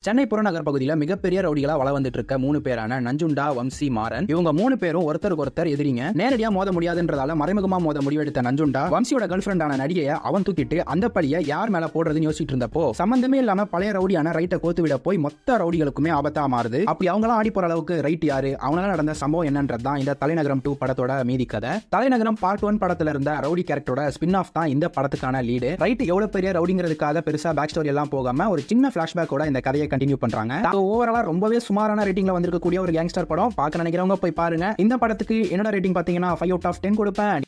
சென்னை புறநகர் பகுதியில் மிகப்பெரிய ரவுடிகளா வள வந்துட்டு இருக்க மூணு பேரான நஞ்சுண்டா வம்சி மாறன் இவங்க மூணு பேரும் ஒருத்தருக்கு ஒருத்தர் எதிரிங்க நேரடியா மோத முடியாதுன்றதால மறைமுகமா மோத முடிவெடுத்த நஞ்சுண்டா வம்சியோட கேர்ள் ஃபிரெண்டான நடிகையை அவன் தூக்கிட்டு அந்த பழிய யார் மேல போடுறதுன்னு யோசிச்சுட்டு இருந்தப்போ சம்பந்தமே இல்லாம பழைய ரவுடியான ரைட்டை கோத்து விட போய் மொத்த ரவுடிகளுக்குமே ஆபத்தா மாறுது அப்படி அவங்களாம் ஆடி போற அளவுக்கு ரைட் யாரு அவங்களால நடந்த சம்பவம் என்னன்றதுதான் இந்த தலைநகரம் டூ படத்தோட மீதி கதை தலைநகரம் பார்ட் ஒன் படத்துல இருந்த ரவுடி கேரக்டரோட ஸ்பின் ஆஃப் தான் இந்த படத்துக்கான லீடு ரைட் எவ்வளவு பெரிய ரவுடிங்கிறதுக்காக பெருசா பேக் ஸ்டோரி எல்லாம் போகாம ஒரு சின்ன பிளாஷ்பேக்கோட இந்த கதையை கண்டினியூ பண்றாங்க ஓவராலா ரொம்பவே சுமாரான ரேட்டிங்ல வந்திருக்கக்கூடிய ஒரு கேங்ஸ்டர் படம் பார்க்க நினைக்கிறவங்க போய் பாருங்க இந்த படத்துக்கு என்னோட ரேட்டிங் பாத்தீங்கன்னா ஃபைவ் அவுட் ஆஃப் டென் கொடுப்பேன்